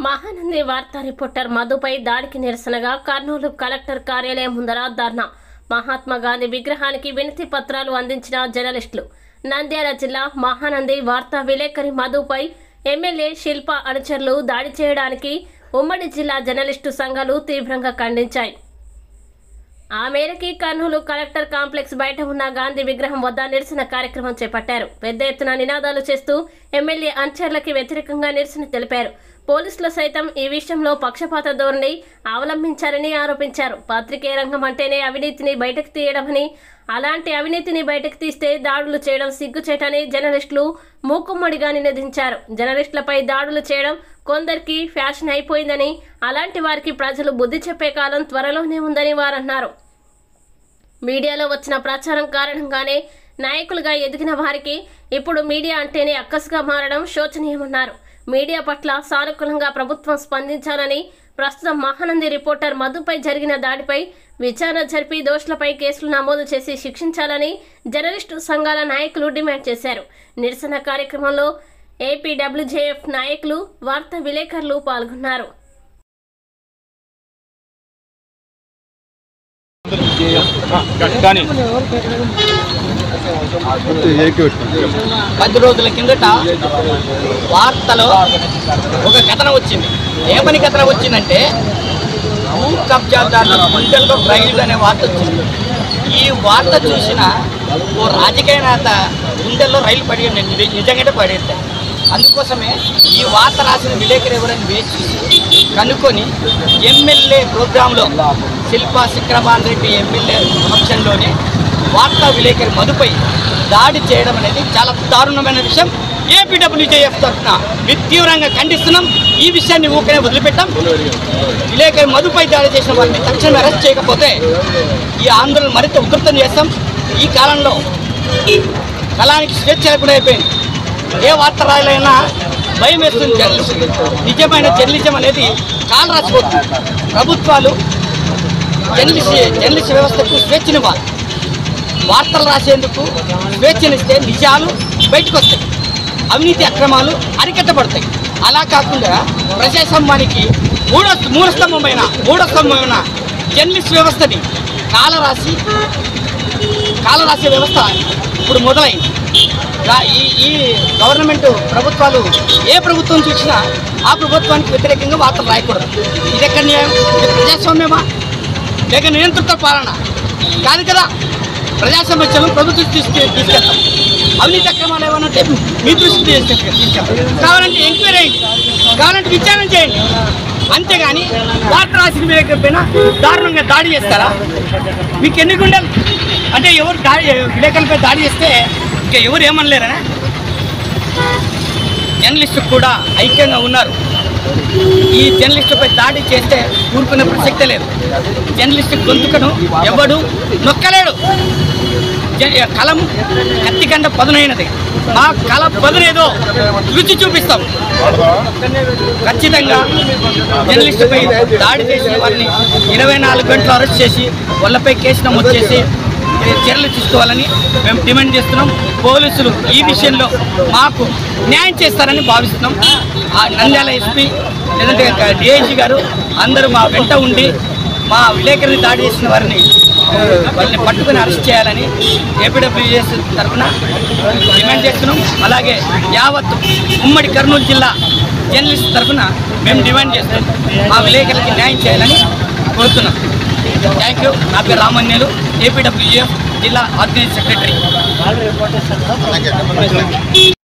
మహానంది వార్తా రిపోర్టర్ మధుపై దాడికి నిరసనగా కర్నూలు కలెక్టర్ కార్యాలయం ముందర ధర్నా మహాత్మా గాంధీ విగ్రహానికి వినతి పత్రాలు అందించిన జర్నలిస్టులు నంద్యాల జిల్లా మహానంది వార్తా విలేకరి మధుపై ఎమ్మెల్యే శిల్ప అనుచరులు దాడి చేయడానికి ఉమ్మడి జిల్లా జర్నలిస్టు సంఘాలు తీవ్రంగా ఖండించాయి ఆ మేరకి కర్నూలు కలెక్టర్ కాంప్లెక్స్ బయట ఉన్న గాంధీ విగ్రహం వద్ద నిరసన కార్యక్రమం చేపట్టారు పెద్ద ఎత్తున నినాదాలు చేస్తూ ఎమ్మెల్యే అనుచరులకి వ్యతిరేకంగా నిరసన తెలిపారు పోలీసులు సైతం ఈ విషయంలో పక్షపాత ధోరణి అవలంబించారని ఆరోపించారు పాత్రికేయ రంగం అంటేనే అవినీతిని బయటకు తీయడమని అలాంటి అవినీతిని బయటకు తీస్తే దాడులు చేయడం సిగ్గుచేటని జర్నలిస్టులు మూకుమ్మడిగా నినదించారు జర్నలిస్టులపై దాడులు చేయడం కొందరికి ఫ్యాషన్ అయిపోయిందని అలాంటి వారికి ప్రజలు బుద్ధి చెప్పే కాలం త్వరలోనే ఉందని వారన్నారు మీడియాలో వచ్చిన ప్రచారం కారణంగానే నాయకులుగా ఎదిగిన వారికి ఇప్పుడు మీడియా అంటేనే అక్కసుగా మారడం శోచనీయమన్నారు మీడియా పట్ల సానుకూలంగా ప్రభుత్వం స్పందించాలని ప్రస్తుతం మహానంది రిపోర్టర్ మధుపై జరిగిన దాడిపై విచారణ జరిపి దోషులపై కేసులు నమోదు చేసి శిక్షించాలని జర్నలిస్టు సంఘాల నాయకులు డిమాండ్ చేశారు నిరసన కార్యక్రమంలో ఏపీడబ్ల్యూజేఎఫ్ నాయకులు వార్తా విలేకరులు పాల్గొన్నారు కానీ పది రోజుల కిందట వార్తలో ఒక కథనం వచ్చింది ఏమని కథనం వచ్చిందంటే భూ కబ్జాదారుల గుండెల్లో రైలు అనే వార్త వచ్చింది ఈ వార్త చూసిన ఓ రాజకీయ నేత గుండెల్లో రైలు పడి నిజంగానే పడేది అందుకోసమే ఈ వార్త రాసిన విలేకరు ఎవరని వేచి చూసి కనుక్కొని ఎమ్మెల్యే ప్రోగ్రాంలో శిల్పా శిఖరమాన్ రెడ్డి ఎమ్మెల్యే సమక్షంలోనే వార్తా విలేకరి మధుపై దాడి చేయడం అనేది చాలా దారుణమైన విషయం ఏపీడబ్ల్యూజేఎఫ్ తరఫున మేము తీవ్రంగా ఖండిస్తున్నాం ఈ విషయాన్ని ఊకనే వదిలిపెట్టాం విలేకరి మధుపై దాడి చేసిన వారిని తక్షణం అరెస్ట్ చేయకపోతే ఈ ఆందోళన మరింత ఉధృతం చేస్తాం ఈ కాలంలో కళానికి స్వేచ్ఛ లేకుండా అయిపోయింది ఏ వార్త రాయాలైనా భయం వేస్తుంది జర్నలిస్ట్ నిజమైన జర్నలిజం అనేది కాలు రాసిపోతుంది ప్రభుత్వాలు జర్నలిస్ట్ జర్నలిస్ట్ వ్యవస్థకు స్వేచ్ఛనివ్వాలి వార్తలు రాసేందుకు స్వేచ్ఛనిస్తే నిజాలు బయటకు వస్తాయి అవినీతి అక్రమాలు అరికట్టబడతాయి అలా కాకుండా ప్రజాస్వామ్యానికి మూడో మూఢస్తంభమైన మూఢస్తంభమైన జర్నలిస్ట్ వ్యవస్థని కాలరాసి కాలరాసే వ్యవస్థ ఇప్పుడు మొదలైంది రా- ఈ ఈ గవర్నమెంట్ ప్రభుత్వాలు ఏ ప్రభుత్వం చూసినా ఆ ప్రభుత్వానికి వ్యతిరేకంగా వార్తలు రాయకూడదు ఇది ఎక్కడ న్యాయం ఇది ప్రజాస్వామ్యమా లేక నియంత్రిత పాలన కాదు కదా ప్రజా సమస్యలను ప్రభుత్వం తీసుకు తీసుకెళ్తాం అవినీతి అక్రమాలు ఏమైనా ఉంటే మీ దృష్టికి తీసుకెళ్తాం తీసుకెళ్తాం కావాలంటే ఎంక్వైరీ అయ్యండి కావాలంటే విచారణ చేయండి అంతేగాని వార్త రాసిన విలేకరిపైన దారుణంగా దాడి చేస్తారా మీకు ఎన్ని గుండెలు అంటే ఎవరు దాడి విలేకరులపై దాడి చేస్తే ఇంకా ఎవరు ఏమనలేరనా జర్నలిస్టు కూడా ఐక్యంగా ఉన్నారు ఈ జర్నలిస్టుపై దాడి చేస్తే ఊరుకునే ప్రసక్తే లేదు జర్నలిస్టు గొంతుకను ఎవడు నొక్కలేడు జ- కలం కత్తి కంట పదునైనది మా కళ పదునేదో రుచి చూపిస్తాం ఖచ్చితంగా జర్నలిస్టుపై దాడి చేసిన వారిని ఇరవై నాలుగు గంటలు అరెస్ట్ చేసి వాళ్ళపై కేసు నమోదు చేసి చర్యలు తీసుకోవాలని మేము డిమాండ్ చేస్తున్నాం పోలీసులు ఈ విషయంలో మాకు న్యాయం చేస్తారని భావిస్తున్నాం ఆ నంద్యాల ఎస్పీ లేదంటే డిఐజీ గారు అందరూ మా వెంట ఉండి మా విలేకరిని దాడి చేసిన వారిని ఆ, వాళ్ళని పట్టుకుని అరెస్ట్ చేయాలని ఏపీడబ్ల్యూఎస్ తరఫున డిమాండ్ చేస్తున్నాం అలాగే యావత్ ఉమ్మడి కర్నూలు జిల్లా జర్నలిస్ట్ తరఫున మేము డిమాండ్ చేస్తున్నాం మా విలేకరులకి న్యాయం చేయాలని కోరుతున్నాం థ్యాంక్ యూ నా పేరు రామన్యులు ఏపీడబ్ల్యూఎఫ్ జిల్లా ఆర్గనైజ్ సెక్రటరీ